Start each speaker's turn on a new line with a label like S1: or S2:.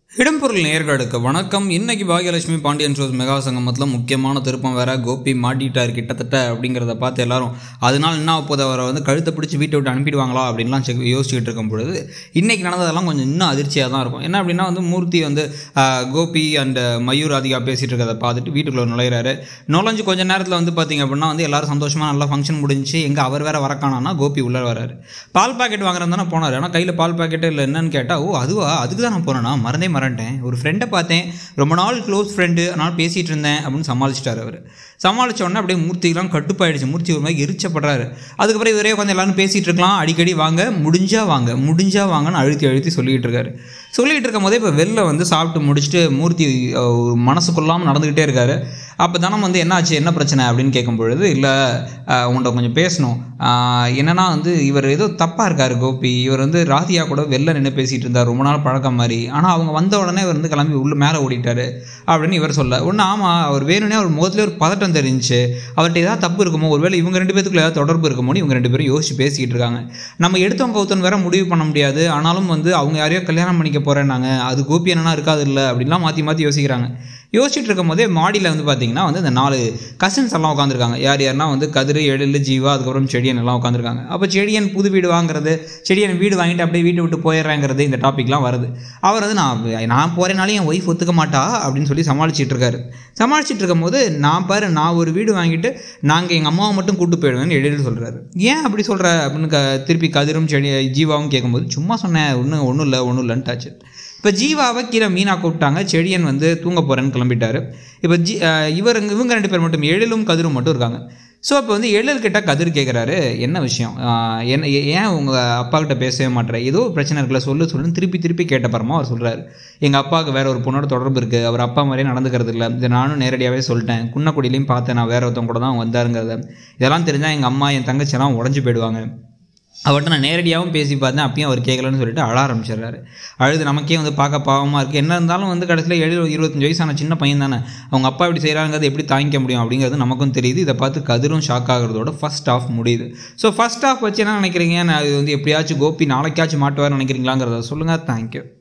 S1: இடம்பொருள் நேர்களுக்கு வணக்கம் இன்னைக்கு பாகியலட்சுமி பாண்டியன் ஷோஸ் மெகா சங்கமத்தில் முக்கியமான திருப்பம் வேற கோபி மாட்டிட்டார் கிட்டத்தட்ட அப்படிங்கிறத பார்த்து எல்லாரும் அதனால என்ன போது அவரை வந்து கழுத்தை பிடிச்சி வீட்டை விட்டு அனுப்பிடுவாங்களா அப்படின்லாம் செக் யோசிச்சுட்டு இருக்கும் பொழுது இன்னைக்கு நடந்ததெல்லாம் கொஞ்சம் இன்னும் அதிர்ச்சியாக தான் இருக்கும் என்ன அப்படின்னா வந்து மூர்த்தி வந்து ஆஹ், கோபி அண்ட் மயூர் ராதிகா பேசிட்டு இருக்கிறத பார்த்துட்டு வீட்டுக்குள்ள நுழையிறாரு நுழைஞ்சு கொஞ்ச நேரத்தில் வந்து பார்த்தீங்க அப்படின்னா வந்து எல்லாரும் சந்தோஷமாக நல்லா ஃபங்க்ஷன் முடிஞ்சு எங்கே அவர் வேற வரக்கானா கோபி உள்ளே வராரு பால் பாக்கெட் வாங்குறது தானே போனார் ஆனால் கையில் பால் பாக்கெட்டு இல்லை என்னன்னு கேட்டால் ஓ அதுவா அதுக்கு தான் நான் போனேன்னா மறந்தே மறந்துட்டேன் ஒரு ஃப்ரெண்டை பார்த்தேன் ரொம்ப நாள் க்ளோஸ் ஃப்ரெண்டு அதனால் பேசிகிட்டு இருந்தேன் அப்படின்னு சமாளிச்சிட்டார் அவர் சமாளிச்ச உடனே அப்படியே மூர்த்திக்கெல்லாம் கட்டுப்பாயிடுச்சு மூர்த்தி ஒரு மாதிரி எரிச்சப்படுறாரு அதுக்கப்புறம் இவரே உட்காந்து எல்லாரும் பேசிகிட்டு இருக்கலாம் அடிக்கடி வாங்க முடிஞ்சா வாங்க முடிஞ்சா வாங்கன்னு அழுத்தி அழுத்தி சொல்லிகிட்டு இருக்காரு சொல்லிகிட்டு இருக்கும் போதே இப்போ வெளில வந்து சாப்பிட்டு முடிச்சுட்டு மூர்த்தி அஹ், ஒரு மனசு கொள்ளாமல் நடந்துக்கிட்டே இருக்காரு அப்போ தானம் வந்து என்னாச்சு என்ன பிரச்சனை அப்படின்னு கேட்கும் பொழுது இல்லை உன்கிட்ட கொஞ்சம் பேசணும் ஆஹ், என்னன்னா வந்து இவர் ஏதோ தப்பாக இருக்கார் கோபி இவர் வந்து ராதியா கூட வெளில நின்று பேசிகிட்டு இருந்தார் ரொம்ப நாள் பழக்கம் மாதிரி ஆனால் அவங்க வந்த உடனே இவர் வந்து கிளம்பி உள்ள மேலே ஓடிட்டாரு அப்படின்னு இவர் சொல்ல ஒன்று ஆமாம் அவர் வேணும்னே அவர் முகத்துல ஒரு பதட்டம் தெரிஞ்சுச்சு அவர்கிட்ட ஏதாவது தப்பு இருக்குமோ ஒருவேளை இவங்க ரெண்டு பேத்துக்குள்ள ஏதாவது தொடர்பு இருக்குமோன்னு இவங்க ரெண்டு பேரும் யோசிச்சு பேசிக்கிட்டு இருக்காங்க நம்ம எடுத்தவங்க கௌத்தன் வேற முடிவு பண்ண முடியாது ஆனாலும் வந்து அவங்க யாரையோ கல்யாணம் பண்ணிக்க போறேன்னாங்க அது கோபி என்னன்னா இருக்காது இல்லை அப்படின்லாம் மாற்றி மாற்றி யோசிக்கிறாங்க யோசிச்சுட்டு இருக்கும் போதே மாடியில் வந்து பார்த்தீங்கன்னா வந்து இந்த நாலு கசின்ஸ் எல்லாம் உட்காந்துருக்காங்க யார் யாருன்னா வந்து கதிர் எழில் ஜீவா அதுக்கப்புறம் செடியன் எல்லாம் உட்காந்துருக்காங்க அப்போ செடியன் புது வீடு வாங்குறது செடியன் வீடு வாங்கிட்டு அப்படியே வீட்டை விட்டு போயிடுறேங்கிறது இந்த டாபிக்லாம் வருது அவர் வந்து நான் நான் போகிறேனாலும் என் ஒய்ஃப் ஒத்துக்க மாட்டா அப்படின்னு சொல்லி சமாளிச்சிட்டு இருக்காரு சமாளிச்சிட்டு இருக்கும்போது நான் பாரு நான் ஒரு வீடு வாங்கிட்டு நாங்கள் எங்கள் அம்மாவை மட்டும் கூட்டு போயிடுவேன்னு எழில் சொல்கிறாரு ஏன் அப்படி சொல்கிற அப்படின்னு க திருப்பி கதிரும் செடி ஜீவாவும் கேட்கும்போது சும்மா சொன்னேன் ஒன்றும் ஒன்றும் இல்லை ஒன்றும் இல்லைன்ட்டாச்சு இப்போ ஜீவாவை கீழே மீனா கூப்பிட்டாங்க செடியன் வந்து தூங்க போகிறேன்னு கிளம்பிட்டாரு இப்போ ஜி அஹ் இவர் இவங்க ரெண்டு பேர் மட்டும் எழிலும் கதிரும் மட்டும் இருக்காங்க ஸோ இப்போ வந்து எழில் கிட்ட கதிர் கேட்குறாரு என்ன விஷயம் ஆஹ் என்ன ஏ- ஏன் உங்கள் அப்பா கிட்ட பேசவே மாட்டேற ஏதோ ஒரு பிரச்சனை இருக்குல்ல சொல்லு சொல்லுன்னு திருப்பி திருப்பி கேட்ட பரமா அவர் சொல்கிறாரு எங்கள் அப்பாவுக்கு வேற ஒரு பொண்ணோட தொடர்பு இருக்குது அவர் அப்பா மாதிரியே நடந்துக்கிறது இல்லை இதை நானும் நேரடியாகவே சொல்லிட்டேன் குன்னக்குடியிலையும் பார்த்தேன் நான் வேற ஒருத்தவங்க கூட தான் வந்தாருங்கிறத இதெல்லாம் தெரிஞ்சால் எங்கள் அம்மா என் தங்கச்சியெல்லாம் உடஞ்சி போயிடுவாங்க அவர்கிட்ட நான் நேரடியாகவும் பேசி பார்த்தேன் அப்பயும் அவர் கேட்கலன்னு சொல்லிட்டு அழ ஆரம்பிச்சிடுறாரு அழுது நமக்கே வந்து பார்க்க பாவமாக இருக்குது என்ன இருந்தாலும் வந்து கடைசியில் ஏழு இருபத்தஞ்சு வயசான சின்ன பையன் தானே அவங்க அப்பா இப்படி செய்கிறாங்கிறது எப்படி தாங்கிக்க முடியும் அப்படிங்கிறது நமக்கும் தெரியுது இதை பார்த்து கதிரும் ஷாக் ஆகுறதோட ஃபர்ஸ்ட் ஆஃப் முடியுது ஸோ ஃபர்ஸ்ட் ஆஃப் வச்சு என்ன நினைக்கிறீங்க நான் இது வந்து எப்படியாச்சும் கோபி நாளைக்காச்சும் மாட்டுவார்னு நினைக்கிறீங்களாங்கிறத சொல்லுங்கள் தேங்க்யூ